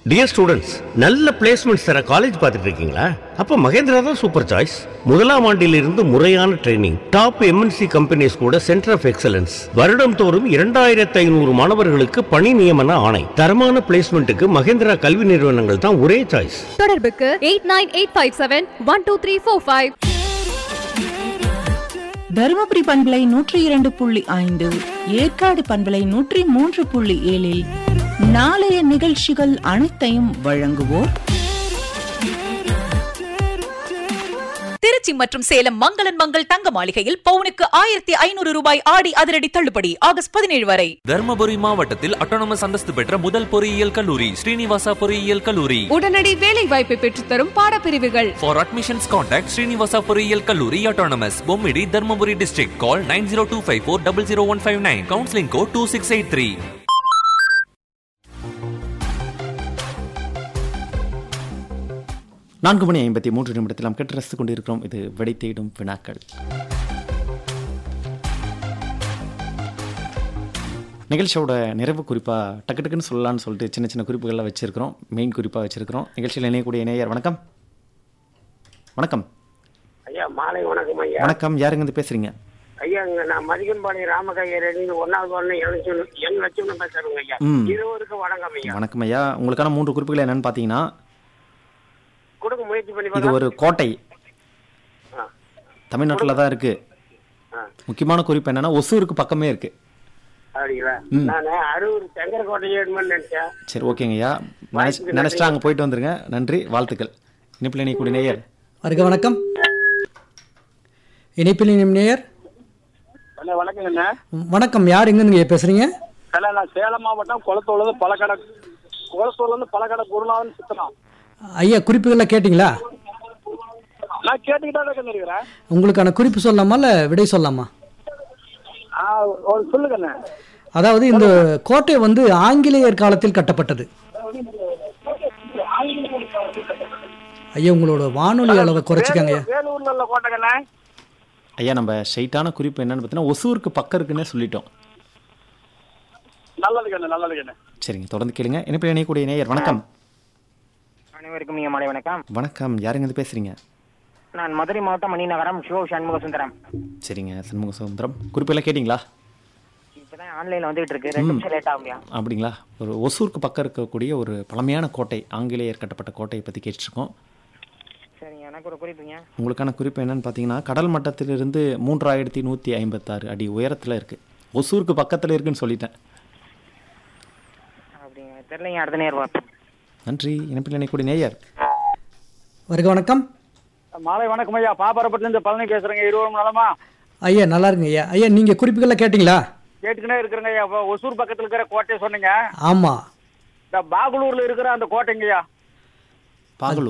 Dear students நல்ல placements தர college பார்த்துட்டு இருக்கீங்களா அப்ப மகேந்திரா தான் சூப்பர் சாய்ஸ் முதலாம் ஆண்டிலிருந்து முறையான ட்ரைனிங் டாப் எம்என்சி கம்பெனிஸ் கூட சென்டர் ஆஃப் எக்ஸலன்ஸ் வருடம் தோறும் இரண்டாயிரத்து ஐநூறு மாணவர்களுக்கு பணி நியமன ஆணை தரமான பிளேஸ்மெண்ட்டுக்கு மகேந்திரா கல்வி நிறுவனங்கள் தான் ஒரே சாய்ஸ் தொடர்புக்கு eight nine eight five seven one two three four five Dharmapuri பண்பலை நூற்றி இரண்டு புள்ளி ஐந்து ஏற்காடு பண்பலை நூற்றி மூன்று புள்ளி ஏழில் நாளைய நிகழ்ச்சிகள் அனைத்தையும் வழங்குவோர் திருச்சி மற்றும் சேலம் மங்களன் மங்கள் தங்க மாளிகையில் பவுனுக்கு ஆயிரத்தி ஐநூறு ரூபாய் ஆடி அதிரடி தள்ளுபடி ஆகஸ்ட் பதினேழு வரை தர்மபுரி மாவட்டத்தில் அட்டானமஸ் அந்தஸ்து பெற்ற முதல் பொறியியல் கல்லூரி ஸ்ரீனிவாசா பொறியியல் கல்லூரி உடனடி வேலை வாய்ப்பை பெற்றுத்தரும் பாடப்பிரிவுகள் ஃபார் அட்மிஷன்ஸ் கான்டாக்ட் ஸ்ரீனிவாசா பொறியியல் கல்லூரி autonomous Bommidi Dharmapuri district call nine zero two five four double zero one five nine counselling code two six eight three நான்கு மணி ஐம்பத்தி மூன்று நிமிடத்தில் நாம் கேட்டு ரசித்துக் கொண்டிருக்கிறோம் இது விடை தேடும் வினாக்கள் நிகழ்ச்சியோட நிறைவு குறிப்பாக டக்கு டக்குன்னு சொல்லலாம்னு சொல்லிட்டு சின்ன சின்ன குறிப்புகள்லாம் வச்சிருக்கிறோம் மெயின் குறிப்பாக வச்சிருக்கிறோம் நிகழ்ச்சியில் இணையக்கூடிய நேயர் வணக்கம் வணக்கம் ஐயா மாலை வணக்கம் ஐயா வணக்கம் யாருங்க இருந்து பேசுறீங்க ஐயா இங்க நான் மதிகம்பாளையம் ராமகையரடின்னு ஒன்னாவது ஒன்று என் லட்சம் என் லட்சம் பேசுறேங்க ஐயா ம். இருவருக்கும் வணக்கம் ஐயா வணக்கம் ஐயா உங்களுக்கான மூன்று குறிப்புகள் என்னன்னு பார்த்தீங்கன்னா கொடுக்க முயற்சி பண்ணி இது ஒரு கோட்டை ஆ. தமிழ்நாட்டில் தான் இருக்கு ஆ. முக்கியமான குறிப்பு என்னன்னா ஒசூருக்கு பக்கமே இருக்கு அப்படிங்களா ம். நான் அரூர் சங்கரக்கோட்டை ஏடுமன்னு நினைச்சேன் சரி ஓகேங்க ஐயா நினைச்சு நினைச்சிட்டு அங்கே போயிட்டு வந்துருங்க நன்றி வாழ்த்துக்கள் இனிப்பில் இணையக்கூடிய நேயர் வருக வணக்கம் இணைப்பில் இணையும் நேயர் அண்ணா வணக்கங்க அண்ணா வணக்கம் யார் எங்கேருந்து பேசுறீங்க அண்ணா நான் சேலம் மாவட்டம் குளத்தூர்ல பழக்கடை குளத்தூர்ல இருந்து பழக்கடை குருநாதன் சுத்தலாம் ஐயா குறிப்புகள்லாம் கேட்டிங்களா நான் கேட்டுக்கிட்டே தான் இருக்கிறேன் உங்களுக்கான குறிப்பு சொல்லலாமா இல்லை விடை சொல்லலாமா ஒரு சொல்லுங்க அண்ணா அதாவது இந்த கோட்டை வந்து ஆங்கிலேயர் காலத்தில் கட்டப்பட்டது ஐயா உங்களோட வானொலி அளவை குறைச்சிக்கங்க ஐயா வேலூர்ல உள்ள கோட்டைங்கண்ணா ஐயா நம்ம ஸ்ட்ரைட்டான குறிப்பு என்னன்னு பார்த்தீங்கன்னா ஒசூருக்கு பக்கம் இருக்குன்னே சொல்லிட்டோம் நல்லதுங்கண்ணா நல்லதுங்கண்ணா சரிங்க தொடர்ந்து கேளுங்க இனிப்பில் இணையக்கூடிய நேயர் வணக்கம் அனைவருக்கும் நீங்க மாலை வணக்கம் வணக்கம் யாருங்க இருந்து பேசுறீங்க நான் மதுரை மாவட்டம் மணிநகரம் சிவ சண்முக சுந்தரம் சரிங்க சண்முக சுந்தரம் குறிப்பெல்லாம் கேட்டிங்களா இப்பதான் ஆன்லைன்ல வந்துகிட்டு இருக்கு ரெண்டு நிமிஷம் லேட் ஆகுங்க அப்படிங்களா ஒரு ஒசூருக்கு பக்கம் இருக்கக்கூடிய ஒரு பழமையான கோட்டை ஆங்கிலேயர் கட்டப்பட்ட கோட்டையை பற்றி கேட்டிருக்கோம் சரிங்க எனக்கு ஒரு குறிப்புங்க உங்களுக்கான குறிப்பு என்னன்னு பார்த்தீங்கன்னா கடல் மட்டத்திலிருந்து மூன்றாயிரத்தி நூற்றி ஐம்பத்தாறு அடி உயரத்தில் இருக்குது ஒசூருக்கு பக்கத்தில் இருக்குன்னு சொல்லிட்டேன் அப்படிங்க தெரியலைங்க அடுத்த நேர் பார்ப்போம் நன்றி இணைப்பில் இணையக்கூடிய நேயர் வருக வணக்கம் மாலை வணக்கம் ஐயா பாப்பாரப்பட்டுல இருந்து பழனி பேசுறேங்க இருவரும் நலமா ஐயா நல்லா இருங்க ஐயா ஐயா நீங்கள் குறிப்புகள்லாம் கேட்டிங்களா கேட்டுக்கிட்டே இருக்கிறேங்க ஐயா இப்ப ஒசூர் பக்கத்துல இருக்கிற கோட்டை சொன்னீங்க ஆமாம் இந்த பாகலூர்ல இருக்கிற அந்த கோட்டைங்கய்யா பாகலூர்